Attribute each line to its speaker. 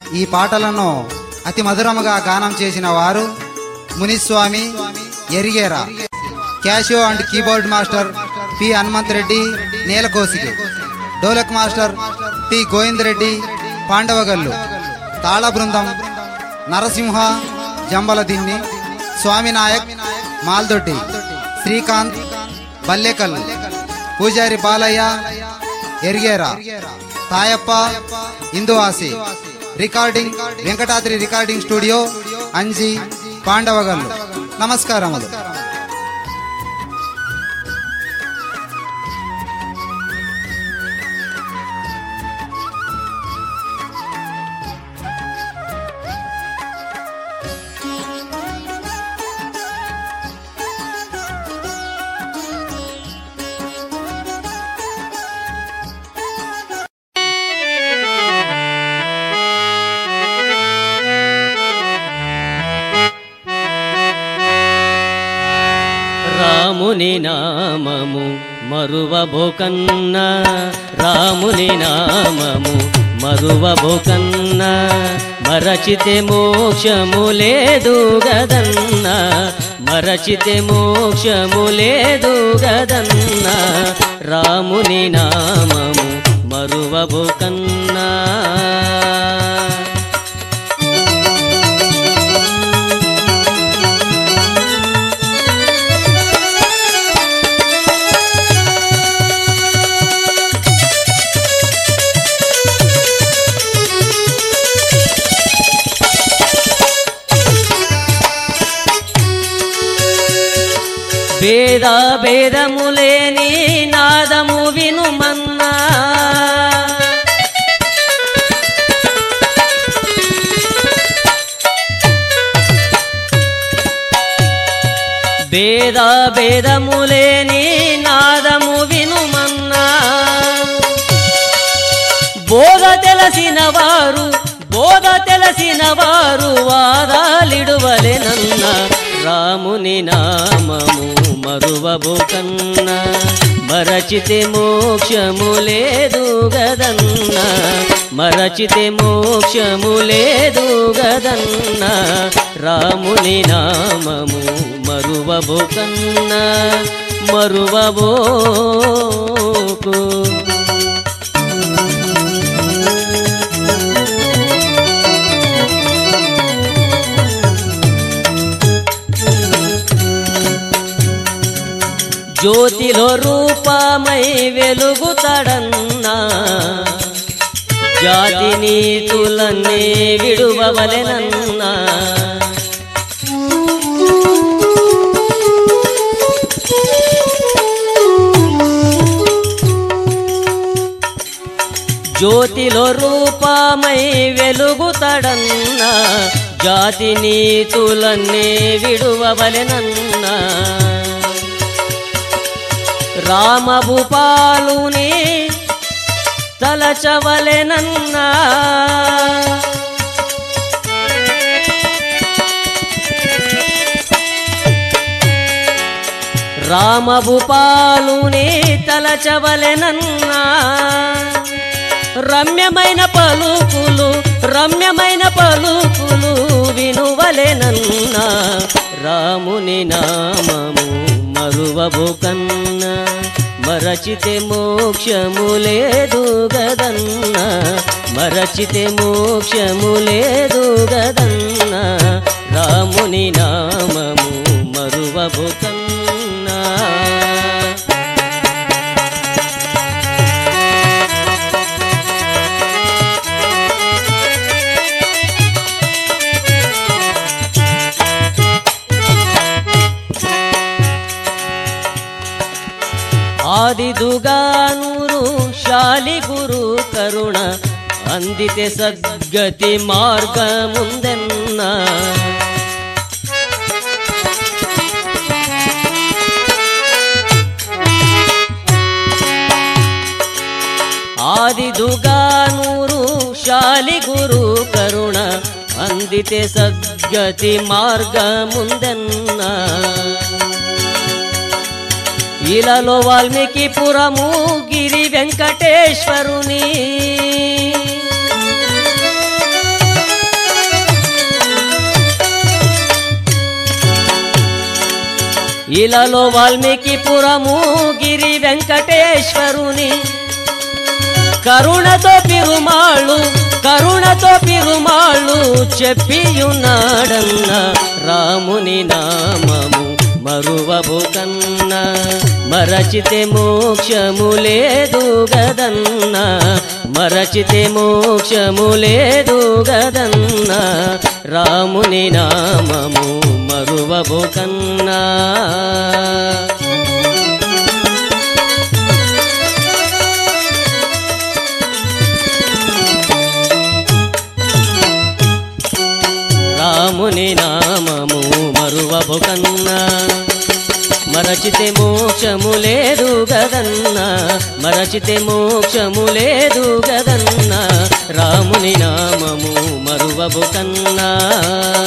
Speaker 1: ఈ పాటలను అతి మధురముగా గానం చేసిన వారు Muniswamy Erigera Casio and keyboard master P Hanumanth Reddy నీలకోసికి డోలక్ మాస్టర్ టి గోవింద్ రెడ్డి పాండవగల్లు తాళ బృందం నరసింహ జంబలదిన్ని స్వామినాయక్ మాల్దొడ్డి శ్రీకాంత్ బల్లెకల్ పూజారి బాలయ్య ఎరిగేరా తాయప్ప ఇందువాసి recording Venkatadri recording studio Anji Pandavagallu నమస్కారములు
Speaker 2: రాముని నామము మరువబోకన్న రాముని నామము మరువబోకన్న మరచితే మోక్షము లేదు గదన్న మరచితే మోక్షము లేదు గదన్న రాముని నామము మరువబోకన్నా భేద భేదములేని నాదము వినుమన్నా భేద భేదములేని నాదము వినుమన్నా బోధ తెలిసిన వారు బోధ తెలిసిన వారు వాదాలిడువలెనన్న రాముని నామము మరువబోకన్న మరచితే మోక్షము లేదు గదన్న మరచితే మోక్షము లేదు గదన్న రాముని నామము మరువబోకన్న మరువబోకు జ్యోతిలో రూపమై వెలుగుతడన్నా జాతి నీతులన్నీ విడువవలెనన్నా జ్యోతిలో రూపమై వెలుగుతడన్నా జాతి నీతులన్నీ విడువవలెనన్నా రామభూపాలుని తలచవలెనన్నా రామభూపాలుని తలచవలెనన్నా రమ్యమైన పలుకులు రమ్యమైన పలుకులు వినువలెనన్నా రాముని నామము మరువబోకన్న మరచితే మోక్షము లేదు గదన్న మరచితే మోక్షము లేదు గదన్న రాముని నామము మరువబోకన్నా ಆದಿದುಗಾನೂರು ಶಾಲಿ ಗುರು ಕರುಣ ಅಂದಿತೆ ಸದ್ಗತಿ ಮಾರ್ಗ ಮುಂದೆನ್ನ ಆದಿದುಗಾನೂರು ಶಾಲಿ ಗುರು ಕರುಣ ಅಂದಿತೆ ಸದ್ಗತಿ ಮಾರ್ಗ ಮುಂದೆನ್ನ ఇలలో వాల్మీకి పురము గిరి వెంకటేశ్వరుని ఇలాలో వాల్మీకి పురము గిరి వెంకటేశ్వరుని కరుణతో పిరుమాళ్ళు కరుణతో పిరుమాళ్ళు చెప్పియున్నాడన్న రాముని నామము మరువబు కన్న మరచితే మోక్షము లేదు గదన్న మరచితే మోక్షము లేదు గదన్న రాముని నామము మరువబు కన్నా రాముని నామము మరువబు కన్నా మరచితే మోక్షము లేదు గదన్నా మరచితే మోక్షము లేదు గదన్నా రాముని నామము మరువబు కన్నా